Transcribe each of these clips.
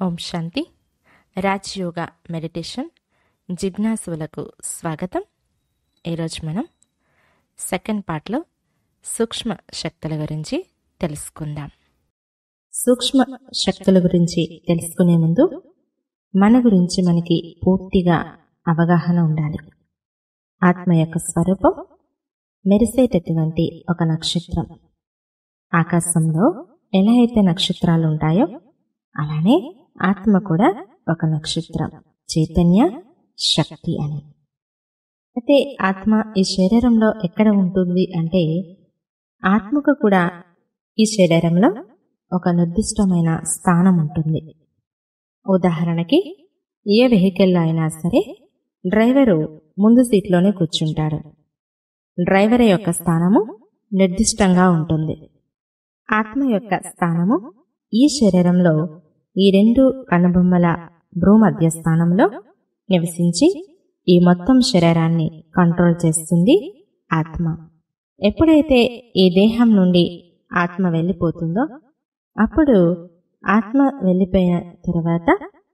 ఓం శాంతి రాజ్యోగ meditation జిజ్ఞాసులకు స్వాగతం ఈరోజు మనం సెకండ్ పార్ట్లో సూక్ష్మ శక్తుల గురించి తెలుసుకుందాం సూక్ష్మ శక్తుల గురించి తెలుసుకునే ముందు మన గురించి మనకి పూర్తిగా అవగాహన ఉండాలి ఆత్మ యొక్క స్వరూపం మెరిసేటటువంటి ఒక నక్షత్రం ఆకాశంలో ఎలా అయితే నక్షత్రాలు ఉంటాయో అలానే ఆత్మ కూడా ఒక నక్షత్రం చైతన్య శక్తి అని అయితే ఆత్మ ఈ శరీరంలో ఎక్కడ ఉంటుంది అంటే ఆత్మకు కూడా ఈ శరీరంలో ఒక నిర్దిష్టమైన స్థానం ఉంటుంది ఉదాహరణకి ఏ వెహికల్లో అయినా సరే డ్రైవరు ముందు సీట్లోనే కూర్చుంటాడు డ్రైవర్ యొక్క స్థానము నిర్దిష్టంగా ఉంటుంది ఆత్మ యొక్క స్థానము ఈ శరీరంలో ఈ రెండు కనుబొమ్మల భ్రూమధ్య స్థానంలో నివసించి ఈ మొత్తం శరీరాన్ని కంట్రోల్ చేస్తుంది ఆత్మ ఎప్పుడైతే ఈ దేహం నుండి ఆత్మ వెళ్ళిపోతుందో అప్పుడు ఆత్మ వెళ్ళిపోయిన తర్వాత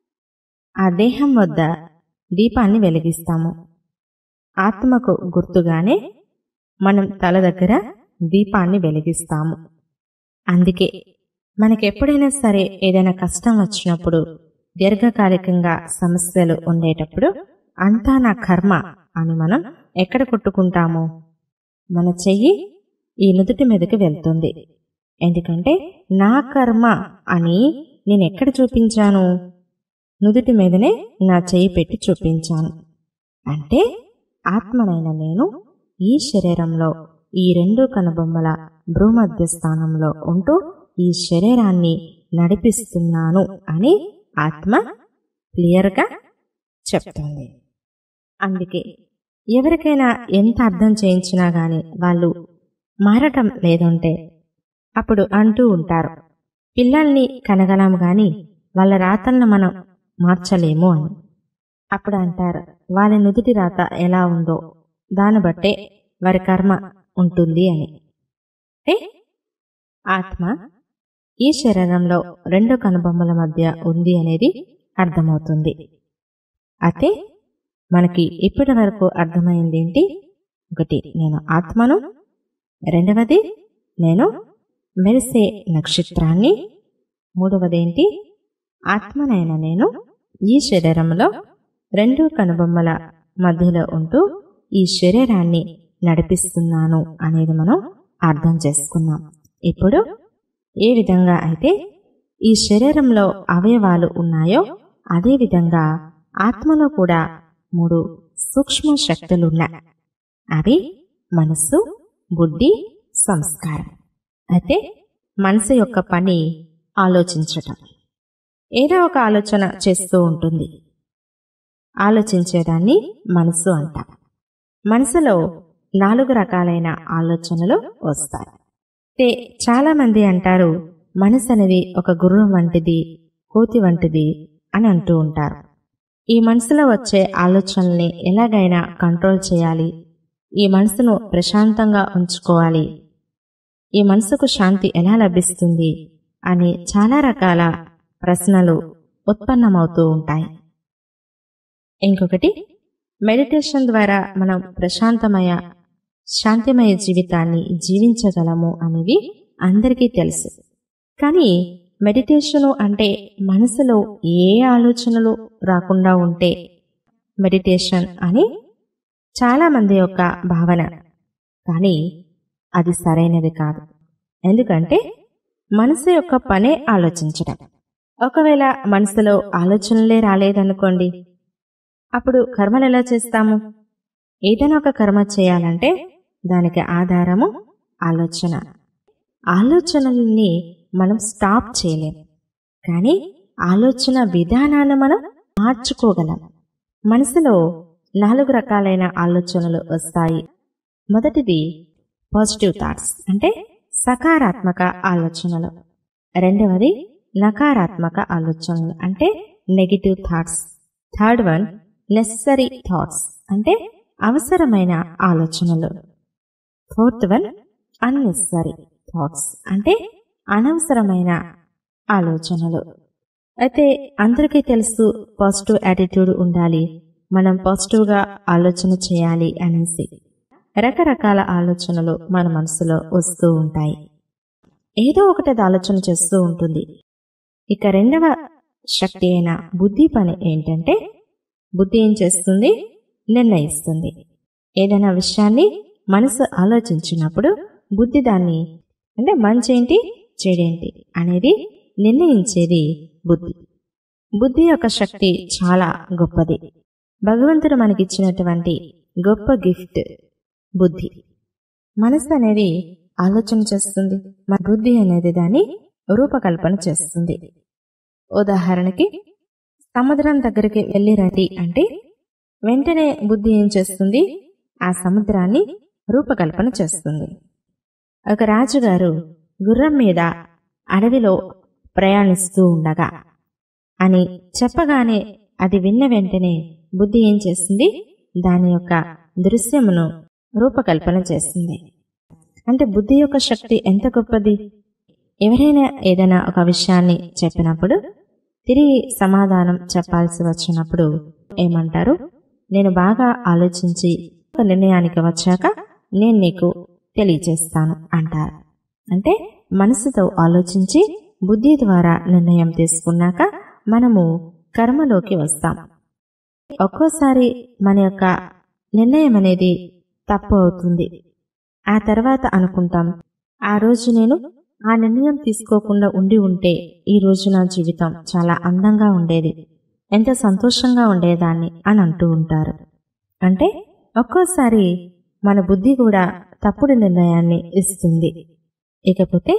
ఆ దేహం వద్ద దీపాన్ని వెలిగిస్తాము ఆత్మకు గుర్తుగానే మనం తల దగ్గర దీపాన్ని వెలిగిస్తాము అందుకే మనకెప్పుడైనా సరే ఏదైనా కష్టం వచ్చినప్పుడు దీర్ఘకాలికంగా సమస్యలు ఉండేటప్పుడు అంతా నా కర్మ అని మనం ఎక్కడ కొట్టుకుంటాము మన చెయ్యి ఈ నుదుటి మీదకి వెళ్తుంది ఎందుకంటే నా కర్మ అని నేను ఎక్కడ చూపించాను నుదుటి మీదనే నా చెయ్యి పెట్టి చూపించాను అంటే ఆత్మనైన నేను ఈ శరీరంలో ఈ రెండు కనుబొమ్మల భ్రూమధ్య స్థానంలో ఉంటూ ఈ శరీరాన్ని నడిపిస్తున్నాను అని ఆత్మ క్లియర్గా చెప్తుంది అందుకే ఎవరికైనా ఎంత అర్థం చేయించినా గాని వాళ్ళు మారటం లేదంటే అప్పుడు అంటూ ఉంటారు పిల్లల్ని కనగలం గాని వాళ్ళ రాతలను మనం మార్చలేము అని అప్పుడు అంటారు వాళ్ళ నుదుటి రాత ఎలా ఉందో దాన్ని బట్టే వారి కర్మ ఉంటుంది అని అంటే ఆత్మ ఈ శరీరంలో రెండు కనుబొమ్మల మధ్య ఉంది అనేది అర్థమవుతుంది అయితే మనకి ఇప్పటి వరకు అర్థమైంది ఏంటి ఒకటి నేను ఆత్మను రెండవది నేను మెరిసే నక్షత్రాన్ని మూడవదేంటి ఆత్మనైన నేను ఈ శరీరంలో రెండు కనుబొమ్మల మధ్యలో ఉంటూ ఈ శరీరాన్ని నడిపిస్తున్నాను అనేది మనం అర్థం చేసుకున్నాం ఇప్పుడు ఏ విధంగా అయితే ఈ శరీరంలో అవయవాలు ఉన్నాయో అదే విధంగా ఆత్మలో కూడా మూడు సూక్ష్మ శక్తులున్నాయి అవి మనస్సు బుద్ధి సంస్కారం అయితే మనసు యొక్క పని ఆలోచించటం ఏదో ఒక ఆలోచన చేస్తూ ఉంటుంది ఆలోచించేదాన్ని మనసు అంటాం మనసులో నాలుగు రకాలైన ఆలోచనలు వస్తాయి అయితే చాలా మంది అంటారు మనసు అనేది ఒక గుర్రం వంటిది కోతి వంటిది అని అంటూ ఉంటారు ఈ మనసులో వచ్చే ఆలోచనల్ని ఎలాగైనా కంట్రోల్ చేయాలి ఈ మనసును ప్రశాంతంగా ఉంచుకోవాలి ఈ మనసుకు శాంతి ఎలా లభిస్తుంది అని చాలా రకాల ప్రశ్నలు ఉత్పన్నమవుతూ ఉంటాయి ఇంకొకటి మెడిటేషన్ ద్వారా మనం ప్రశాంతమయ శాంతిమయ జీవితాన్ని జీవించగలము అనేవి అందరికీ తెలుసు కానీ మెడిటేషను అంటే మనసులో ఏ ఆలోచనలు రాకుండా ఉంటే మెడిటేషన్ అని చాలామంది యొక్క భావన కానీ అది సరైనది కాదు ఎందుకంటే మనసు యొక్క పనే ఆలోచించడం ఒకవేళ మనసులో ఆలోచనలే రాలేదనుకోండి అప్పుడు కర్మలు ఎలా చేస్తాము ఏదైనా ఒక కర్మ చేయాలంటే దానికి ఆధారము ఆలోచన ఆలోచనల్ని మనం స్టాప్ చేయలేం కానీ ఆలోచన విధానాన్ని మనం మార్చుకోగలం మనసులో నాలుగు రకాలైన ఆలోచనలు వస్తాయి మొదటిది పాజిటివ్ థాట్స్ అంటే సకారాత్మక ఆలోచనలు రెండవది నకారాత్మక ఆలోచనలు అంటే negative thoughts third one necessary thoughts అంటే అవసరమైన ఆలోచనలు ఫోర్త్ వన్ అన్నెసరీ థాట్స్ అంటే అనవసరమైన ఆలోచనలు అయితే అందరికీ తెలుసు పాజిటివ్ యాటిట్యూడ్ ఉండాలి మనం పాజిటివ్గా ఆలోచన చేయాలి అనేసి రకరకాల ఆలోచనలు మన మనసులో వస్తూ ఉంటాయి ఏదో ఒకటి అది ఆలోచన చేస్తూ ఉంటుంది ఇక రెండవ శక్తి అయిన బుద్ధి పని ఏంటంటే బుద్ధి ఏం చేస్తుంది నిర్ణయిస్తుంది ఏదైనా విషయాన్ని మనసు ఆలోచించినప్పుడు బుద్ధి దాన్ని అంటే మంచి ఏంటి చెడేంటి అనేది నిర్ణయించేది బుద్ధి బుద్ధి యొక్క శక్తి చాలా గొప్పది భగవంతుడు మనకిచ్చినటువంటి గొప్ప గిఫ్ట్ బుద్ధి మనసు అనేది ఆలోచన చేస్తుంది మన బుద్ధి అనేది దాన్ని రూపకల్పన చేస్తుంది ఉదాహరణకి సముద్రం దగ్గరికి వెళ్ళి రండి అంటే వెంటనే బుద్ధి ఏం చేస్తుంది ఆ సముద్రాన్ని రూపకల్పన చేస్తుంది ఒక రాజుగారు గుర్రం మీద అడవిలో ప్రయాణిస్తూ ఉండగా అని చెప్పగానే అది విన్న వెంటనే బుద్ధి ఏం చేస్తుంది దాని యొక్క దృశ్యమును రూపకల్పన చేస్తుంది అంటే బుద్ధి యొక్క శక్తి ఎంత గొప్పది ఎవరైనా ఏదైనా ఒక విషయాన్ని చెప్పినప్పుడు తిరిగి సమాధానం చెప్పాల్సి వచ్చినప్పుడు ఏమంటారు నేను బాగా ఆలోచించి ఒక నిర్ణయానికి వచ్చాక నేను నీకు తెలియజేస్తాను అంటారు అంటే మనసుతో ఆలోచించి బుద్ధి ద్వారా నిర్ణయం తీసుకున్నాక మనము కర్మలోకి వస్తాం ఒక్కోసారి మన యొక్క నిర్ణయం అనేది తప్పు అవుతుంది ఆ తర్వాత అనుకుంటాం ఆ రోజు నేను ఆ నిర్ణయం తీసుకోకుండా ఉండి ఉంటే ఈ రోజు నా జీవితం చాలా అందంగా ఉండేది ఎంత సంతోషంగా ఉండేదాన్ని అని అంటూ ఉంటారు అంటే ఒక్కోసారి మన బుద్ధి కూడా తప్పుడు నిర్ణయాన్ని ఇస్తుంది ఇకపోతే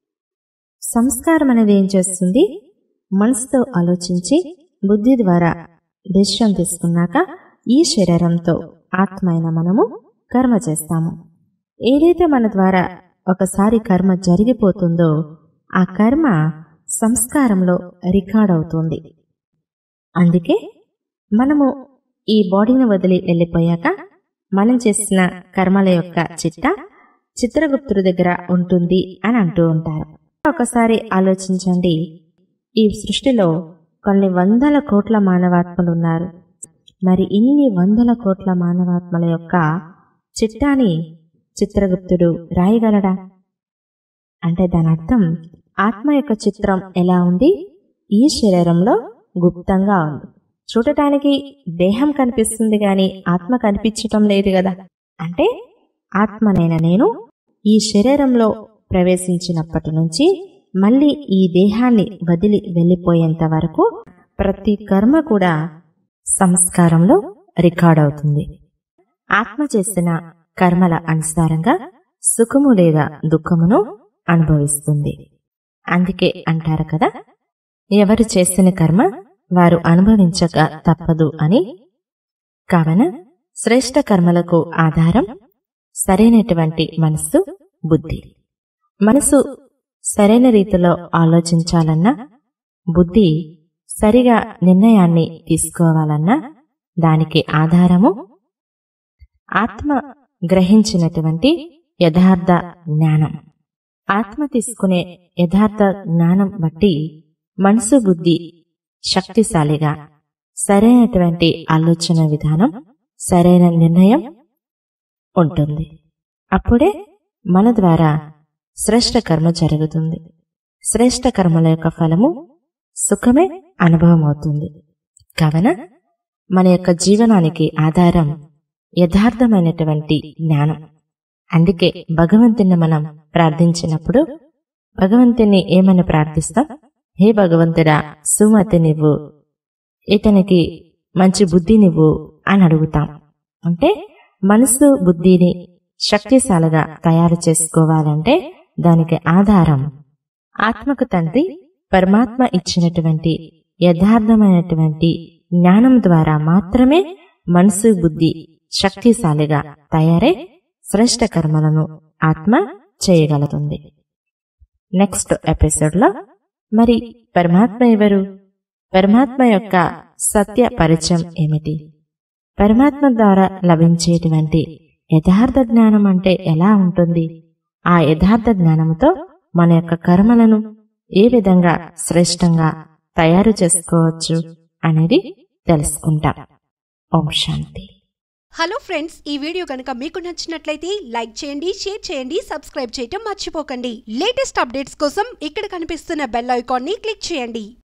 సంస్కారం అనేది ఏం చేస్తుంది మనసుతో ఆలోచించి బుద్ధి ద్వారా డెసిషన్ తీసుకున్నాక ఈ శరీరంతో ఆత్మ అయిన మనము కర్మ చేస్తాము ఏదైతే మన ద్వారా ఒకసారి కర్మ జరిగిపోతుందో ఆ కర్మ సంస్కారంలో రికార్డ్ అవుతుంది అందుకే మనము ఈ బాడీని వదిలి వెళ్ళిపోయాక మనం చేసిన కర్మల యొక్క చిట్ట చిత్రగుప్తుడి దగ్గర ఉంటుంది అని అంటూ ఉంటారు ఒకసారి ఆలోచించండి ఈ సృష్టిలో కొన్ని వందల కోట్ల మానవాత్మలు ఉన్నారు మరి ఇన్ని వందల కోట్ల మానవాత్మల యొక్క చిట్టాని చిత్రగుప్తుడు రాయగలడా అంటే దాని అర్థం ఆత్మ యొక్క చిత్రం ఎలా ఉంది ఈ శరీరంలో గుప్తంగా ఉంది చూడటానికి దేహం కనిపిస్తుంది గాని ఆత్మ కనిపించటం లేదు కదా అంటే ఆత్మనైన నేను ఈ శరీరంలో ప్రవేశించినప్పటి నుంచి మళ్ళీ ఈ దేహాన్ని వదిలి వెళ్ళిపోయేంత వరకు ప్రతి కర్మ కూడా సంస్కారంలో రికార్డ్ అవుతుంది ఆత్మ చేసిన కర్మల అనుసారంగా సుఖము లేదా దుఃఖమును అనుభవిస్తుంది అందుకే అంటారు కదా ఎవరు చేసిన కర్మ వారు అనుభవించక తప్పదు అని కావున శ్రేష్ట కర్మలకు ఆధారం సరైనటువంటి మనస్సు బుద్ధి మనసు సరైన రీతిలో ఆలోచించాలన్నా బుద్ధి సరిగా నిర్ణయాన్ని తీసుకోవాలన్నా దానికి ఆధారము ఆత్మ గ్రహించినటువంటి యథార్థ జ్ఞానం ఆత్మ తీసుకునే యథార్థ జ్ఞానం బట్టి మనసు బుద్ధి శక్తిశాలిగా సరైనటువంటి ఆలోచన విధానం సరైన నిర్ణయం ఉంటుంది అప్పుడే మన ద్వారా శ్రేష్ట కర్మ జరుగుతుంది శ్రేష్ట కర్మల యొక్క ఫలము సుఖమే అనుభవం అవుతుంది కావున మన యొక్క జీవనానికి ఆధారం యథార్థమైనటువంటి జ్ఞానం అందుకే భగవంతుని మనం ప్రార్థించినప్పుడు భగవంతుని ఏమని ప్రార్థిస్తాం హే భగవంతుడా సుమతి నువ్వు ఇతనికి మంచి బుద్ధి నువ్వు అని అడుగుతాం అంటే మనసు బుద్ధిని శక్తిశాలిగా తయారు చేసుకోవాలంటే దానికి ఆధారం ఆత్మకు తండ్రి పరమాత్మ ఇచ్చినటువంటి యథార్థమైనటువంటి జ్ఞానం ద్వారా మాత్రమే మనసు బుద్ధి శక్తిశాలిగా తయారై శ్రేష్ట కర్మలను ఆత్మ చేయగలుగుతుంది నెక్స్ట్ ఎపిసోడ్లో మరి పరమాత్మ ఎవరు పరమాత్మ యొక్క సత్య పరిచయం ఏమిటి పరమాత్మ ద్వారా లభించేటువంటి యథార్థ జ్ఞానం అంటే ఎలా ఉంటుంది ఆ యథార్థ జ్ఞానంతో మన యొక్క కర్మలను ఏ విధంగా శ్రేష్టంగా తయారు చేసుకోవచ్చు అనేది తెలుసుకుంటాం ఓం శాంతి హలో ఫ్రెండ్స్ ఈ వీడియో కనుక మీకు నచ్చినట్లయితే లైక్ చేయండి షేర్ చేయండి సబ్స్క్రైబ్ చేయటం మర్చిపోకండి లేటెస్ట్ అప్డేట్స్ కోసం ఇక్కడ కనిపిస్తున్న బెల్ ఐకాన్ని క్లిక్ చేయండి